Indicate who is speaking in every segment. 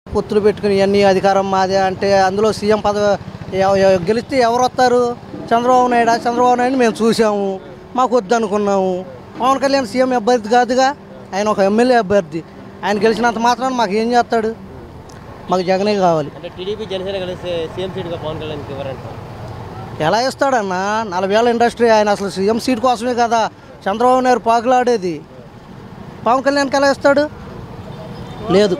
Speaker 1: పొత్తులు పెట్టుకుని ఇవన్నీ అధికారం మాదే అంటే అందులో సీఎం పదవి ఎవ- ఎవ- గెలిస్తే ఎవరు వస్తారు చంద్రబాబు నాయుడు చంద్రబాబు నాయుడు మేము చూసాము మాకు వద్దు అనుకున్నాము పవన్ కళ్యాణ్ సీఎం అభ్యర్థి కాదుగా ఆయన ఒక ఎమ్మెల్యే అభ్యర్థి ఆయన గెలిచినంత మాత్రాన మాకు ఏం చేస్తాడు మాకు జగనే కావాలి
Speaker 2: అంటే టీడీపీ జనసేన కలిస్తే సీఎం సీట్గా పవన్ కళ్యాణ్కి ఇవ్వరంటారు
Speaker 1: ఎలా ఇస్తాడన్నా నలభై ఏళ్ళ ఇండస్ట్రీ ఆయన అసలు సీఎం సీట్ కోసమే కదా చంద్రబాబు నాయుడు పాకులాడేది పవన్ కళ్యాణ్కి ఎలా ఇస్తాడు లేదు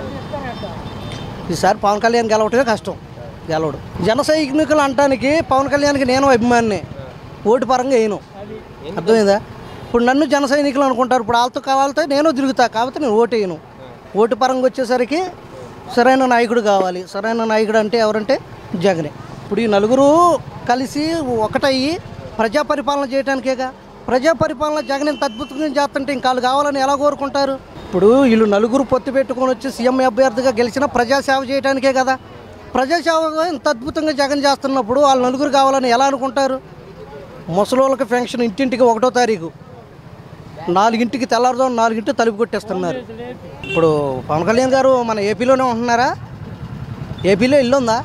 Speaker 1: ఈసారి పవన్ కళ్యాణ్ గెలవటమే కష్టం గెలవడు జన సైనికులు అంటానికి పవన్ కళ్యాణ్కి నేను అభిమానిని ఓటు పరంగా వేయను అర్థమైందా ఇప్పుడు నన్ను జన సైనికులు అనుకుంటారు ఇప్పుడు వాళ్ళతో కావాలితే నేను తిరుగుతా కాబట్టి నేను ఓటు వేయను ఓటు పరంగా వచ్చేసరికి సరైన నాయకుడు కావాలి సరైన నాయకుడు అంటే ఎవరంటే జగనే ఇప్పుడు ఈ నలుగురు కలిసి ఒకటయ్యి ప్రజా పరిపాలన చేయడానికేగా ప్రజా పరిపాలన జగన్ ఇంత అద్భుతంగా చేస్తుంటే ఇంకా వాళ్ళు కావాలని ఎలా కోరుకుంటారు ఇప్పుడు వీళ్ళు నలుగురు పొత్తు పెట్టుకొని వచ్చి సీఎం అభ్యర్థిగా గెలిచిన ప్రజాసేవ చేయడానికే కదా ప్రజాసేవ ఇంత అద్భుతంగా జగన్ చేస్తున్నప్పుడు వాళ్ళు నలుగురు కావాలని ఎలా అనుకుంటారు ముసలోళ్ళకి ఫంక్షన్ ఇంటింటికి ఒకటో తారీఖు నాలుగింటికి తెల్లారుదాం నాలుగింటి తలుపు కొట్టేస్తున్నారు ఇప్పుడు పవన్ కళ్యాణ్ గారు మన ఏపీలోనే ఉంటున్నారా ఏపీలో ఇల్లు ఉందా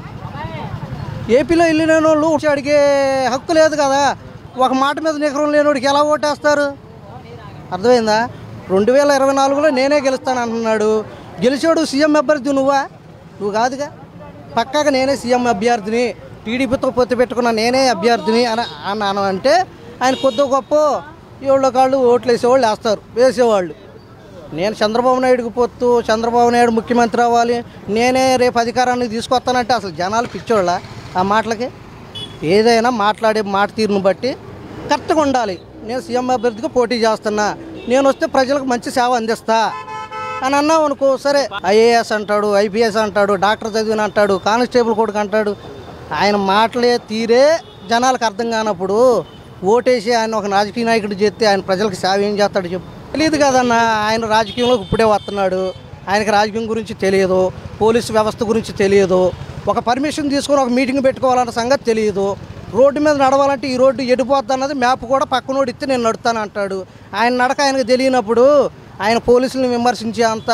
Speaker 1: ఏపీలో ఇల్లు లేని వాళ్ళు వచ్చి అడిగే హక్కు లేదు కదా ఒక మాట మీద నికరం లేనివాడికి ఎలా ఓటేస్తారు అర్థమైందా రెండు వేల ఇరవై నాలుగులో నేనే గెలుస్తాను అంటున్నాడు గెలిచాడు సీఎం అభ్యర్థి నువ్వా నువ్వు కాదుగా పక్కాగా నేనే సీఎం అభ్యర్థిని టీడీపీతో పొత్తు పెట్టుకున్న నేనే అభ్యర్థిని అని అన్నాను అంటే ఆయన కొద్ది గొప్ప ఏళ్ళ కాళ్ళు ఓట్లు వేసేవాళ్ళు వేస్తారు వేసేవాళ్ళు నేను చంద్రబాబు నాయుడుకి పొత్తు చంద్రబాబు నాయుడు ముఖ్యమంత్రి అవ్వాలి నేనే రేపు అధికారాన్ని తీసుకొస్తానంటే అసలు జనాలు పిచ్చోళ్ళ ఆ మాటలకి ఏదైనా మాట్లాడే మాట తీరును బట్టి కరెక్ట్గా ఉండాలి నేను సీఎం అభ్యర్థిగా పోటీ చేస్తున్నా నేను వస్తే ప్రజలకు మంచి సేవ అందిస్తా అని అన్నావు అనుకో సరే ఐఏఎస్ అంటాడు ఐపీఎస్ అంటాడు డాక్టర్ చదివిన అంటాడు కానిస్టేబుల్ కొడుకు అంటాడు ఆయన మాటలే తీరే జనాలకు అర్థం కానప్పుడు ఓటేసి ఆయన ఒక రాజకీయ నాయకుడు చేస్తే ఆయన ప్రజలకు సేవ ఏం చేస్తాడు చెప్పు తెలియదు కదన్న ఆయన రాజకీయంలోకి ఇప్పుడే వస్తున్నాడు ఆయనకి రాజకీయం గురించి తెలియదు పోలీసు వ్యవస్థ గురించి తెలియదు ఒక పర్మిషన్ తీసుకొని ఒక మీటింగ్ పెట్టుకోవాలన్న సంగతి తెలియదు రోడ్డు మీద నడవాలంటే ఈ రోడ్డు ఎడిపోద్ది అన్నది మ్యాప్ కూడా పక్కనోడు ఇస్తే నేను నడుతాను అంటాడు ఆయన నడక ఆయనకు తెలియనప్పుడు ఆయన పోలీసులను విమర్శించే అంత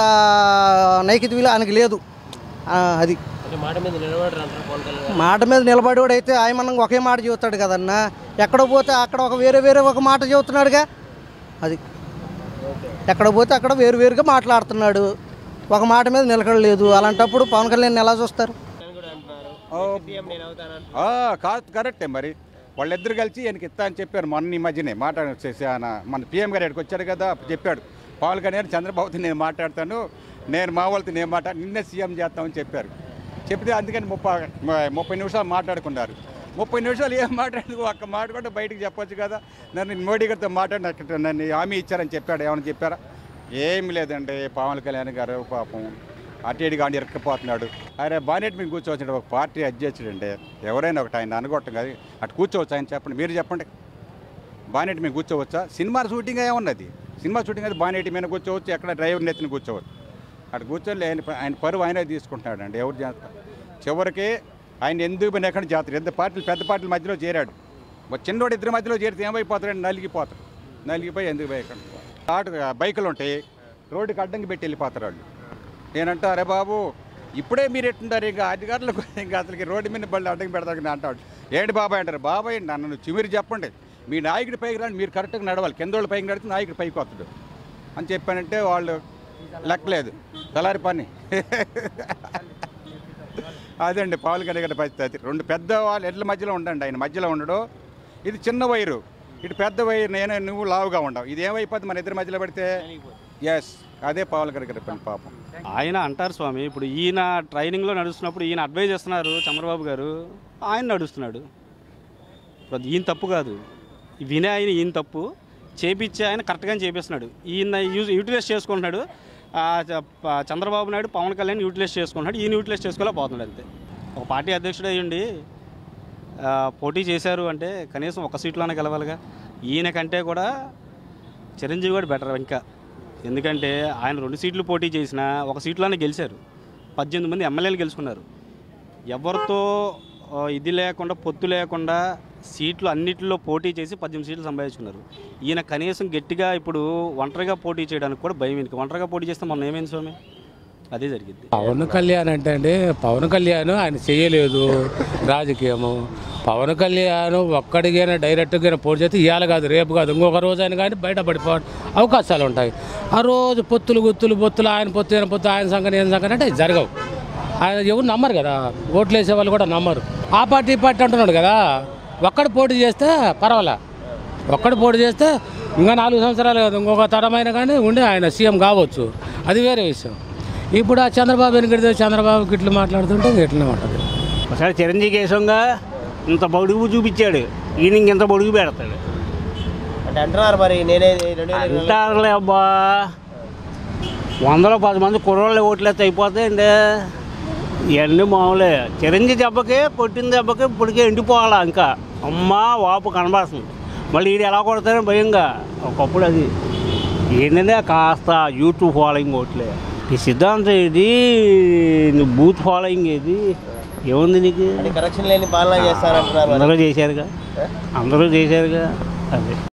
Speaker 1: నైతిక విలువ ఆయనకి లేదు ఆ, అది
Speaker 2: అంటే మాట మీద నిలబడరు అంటారు పవన్ కళ్యాణ్ గారు.
Speaker 1: మాట మీద నిలబడేవాడు అయితే ఆయన ఒకే మాట చెబుతాడు కదన్నా ఎక్కడ పోతే అక్కడ ఒక వేరే వేరే ఒక మాట చెబుతున్నాడుగా అది ఎక్కడ పోతే అక్కడ వేరు వేరుగా మాట్లాడుతున్నాడు ఒక మాట మీద నిలకడలేదు అలాంటప్పుడు పవన్ కళ్యాణ్ ఎలా చూస్తారు
Speaker 2: ఆయన కూడా అంటున్నారు
Speaker 3: ఓ,
Speaker 2: సీఎం నేను అవుతాను
Speaker 3: ఆ, కాదు కరెక్టే మరి వాళ్ళిద్దరు కలిసి ఈయనకి ఇస్తా అని చెప్పారు మొన్న ఈ మధ్యనే మాట్లాడేసి ఆయన మన పిఎం గారు ఇక్కడికి వచ్చాడు కదా అప్పుడు చెప్పాడు పవన్ కళ్యాణ్ చంద్రబాబుతో నేను మాట్లాడతాను నేను మా వాళ్ళతో నేను మాట్లాడు నిన్నే సీఎం చేస్తామని చెప్పారు చెప్తే అందుకని ముప్పై ముప్పై నిమిషాలు మాట్లాడుకున్నారు ముప్పై నిమిషాలు ఏం మాట్లాడదు ఒక్క మాట కూడా బయటకు చెప్పొచ్చు కదా నన్ను మోడీ గారితో మాట్లాడిన నన్ను హామీ ఇచ్చారని చెప్పాడు ఏమైనా చెప్పారా ఏమి లేదండి పవన్ కళ్యాణ్ గారు పాపం అటు ఇటు కానీ ఇరక్కపోతున్నాడు అరే బానెట్ మీద కూర్చోవచ్చు ఒక పార్టీ అధ్యక్షుడు అండి ఎవరైనా ఒకటి ఆయన అనుకోవటం కాదు అటు కూర్చోవచ్చు ఆయన చెప్పండి మీరు చెప్పండి బానెట్ మీద కూర్చోవచ్చా సినిమా షూటింగ్ ఏమున్నది సినిమా షూటింగ్ అయితే బానెట్ మీద కూర్చోవచ్చు ఎక్కడ డ్రైవర్ నెత్తిన కూర్చోవచ్చు అటు కూర్చొని ఆయన ఆయన పరువు ఆయనే తీసుకుంటున్నాడు అండి ఎవరు చేస్తారు చివరికి ఆయన ఎందుకు పోయినా ఎక్కడ చేస్తారు ఎంత పార్టీలు పెద్ద పార్టీల మధ్యలో చేరాడు ఒక చిన్నోడు ఇద్దరి మధ్యలో చేరితే ఏమైపోతాడు నలిగిపోతాడు నలిగిపోయి ఎందుకు పోయి ఎక్కడ ఆటు బైకులు ఉంటాయి రోడ్డుకి అడ్డంకి పెట్టి వెళ్ళిపోతారు వాళ్ళు నేనంటా అరే బాబు ఇప్పుడే మీరు ఎట్టుంటారు ఇంకా అధికారులకు ఇంకా అసలుకి రోడ్డు మీద బళ్ళు అడ్డంకి పెడతారు అని అంటాడు ఏంటి బాబాయ్ అంటారు బాబాయ్ నన్ను చిమిరి చెప్పండి మీ నాయకుడి పైకి రాని మీరు కరెక్ట్గా నడవాలి కింద వాళ్ళు పైకి నడితే నాయకుడు పైకి వస్తాడు అని చెప్పానంటే వాళ్ళు లెక్కలేదు తలారి పని అదండి పవన్ కళ్యాణ్ గారి పరిస్థితి రెండు పెద్ద వాళ్ళు ఎడ్ల మధ్యలో ఉండండి ఆయన మధ్యలో ఉండడు ఇది చిన్న వైరు ఇటు పెద్ద వైరు నేను నువ్వు లావుగా ఉండవు ఇది ఏమైపోద్ది మన ఇద్దరి మధ్యలో పెడితే ఎస్ అదే పవన్ కళ్యాణ్ గారి పని పాపం
Speaker 4: ఆయన అంటారు స్వామి ఇప్పుడు ఈయన ట్రైనింగ్లో నడుస్తున్నప్పుడు ఈయన అడ్వైజ్ చేస్తున్నారు చంద్రబాబు గారు ఆయన నడుస్తున్నాడు ఇప్పుడు అది ఈయన తప్పు కాదు వినే ఆయన ఈయన తప్పు చేపించే ఆయన కరెక్ట్గానే చేపిస్తున్నాడు ఈయన యూజ్ యూటిలైజ్ చేసుకుంటున్నాడు ఆ, చ- ప- చంద్రబాబు నాయుడు పవన్ కళ్యాణ్ యూటిలైజ్ చేసుకుంటున్నాడు ఈయన యూటిలైజ్ చేసుకోలేకపోతున్నాడు అంతే ఒక పార్టీ అధ్యక్షుడు అయ్యండి ఆ, పోటీ చేశారు అంటే కనీసం ఒక సీట్లోనే గెలవాలిగా ఈయన కంటే కూడా చిరంజీవి కూడా బెటర్ ఇంకా ఎందుకంటే ఆయన రెండు సీట్లు పోటీ చేసినా ఒక సీట్లోనే గెలిచారు పద్దెనిమిది మంది ఎమ్మెల్యేలు గెలుచుకున్నారు ఎవరితో ఆ, ఇది లేకుండా పొత్తు లేకుండా సీట్లు అన్నిటిలో పోటీ చేసి పద్దెనిమిది సీట్లు సంపాదించుకున్నారు ఈయన కనీసం గట్టిగా ఇప్పుడు ఒంటరిగా పోటీ చేయడానికి కూడా భయం ఈయనకి ఒంటరిగా పోటీ చేస్తే మొన్న ఏమైంది స్వామి అదే జరిగింది
Speaker 5: పవన్ కళ్యాణ్ అంటే అండి పవన్ కళ్యాణ్ ఆయన చేయలేదు రాజకీయము పవన్ కళ్యాణ్ ఒక్కడికైనా డైరెక్ట్గా పోటీ చేస్తే ఇవాళ కాదు రేపు కాదు ఇంకొక రోజు అయినా కానీ బయట పడిపో అవకాశాలు ఉంటాయి ఆ రోజు పొత్తులు గుత్తులు పొత్తులు ఆయన పొత్తు ఈయన పొత్తు ఆయన సంఘం ఈయన సంఘం అంటే జరగవు ఆయన ఎవరు నమ్మరు కదా ఓట్లు వేసే వాళ్ళు కూడా నమ్మరు ఆ పార్టీ ఈ పార్టీ అంటున్నాడు కదా ఒక్కడు పోటీ చేస్తే పర్వాలే ఒక్కడు పోటీ చేస్తే ఇంకా నాలుగు సంవత్సరాలు కాదు ఇంకొక తరమైన కానీ ఉండి ఆయన సీఎం కావచ్చు అది వేరే విషయం ఇప్పుడు ఆ చంద్రబాబు వెనుకడితే చంద్రబాబు ఇట్లా మాట్లాడుతుంటే ఇట్లనే ఉంటుంది
Speaker 6: ఒకసారి చిరంజీవి కేశంగా ఇంత బొడుగు చూపించాడు ఈయన ఇంత బొడుగు పెడతాడు
Speaker 2: అంటే అంటున్నారు మరి నేనే రెండు వేల ఇరవై
Speaker 6: అంటారులే అబ్బా వందలో పది మంది కుర్రోళ్ళు ఓట్లేస్తే అయిపోతాయండి ఇవన్నీ మామూలే చిరంజీవి దెబ్బకి కొట్టిన దెబ్బకి ఇప్పటికే ఎండిపోవాలా ఇంకా అమ్మా వాపు కనబడుతుంది మళ్ళీ ఈడు ఎలా కొడతారని భయంగా ఒకప్పుడు అది ఏంటంటే కాస్త యూట్యూబ్ ఫాలోయింగ్ ఓట్లే ఈ సిద్ధాంతం ఇది నువ్వు బూత్ ఫాలోయింగ్ ఏది ఏముంది నీకు
Speaker 2: అంటే కరెక్షన్ లేని పాలన చేస్తారంటున్నారు మరి.
Speaker 6: అందరూ చేశారుగా అందరూ చేశారుగా అదే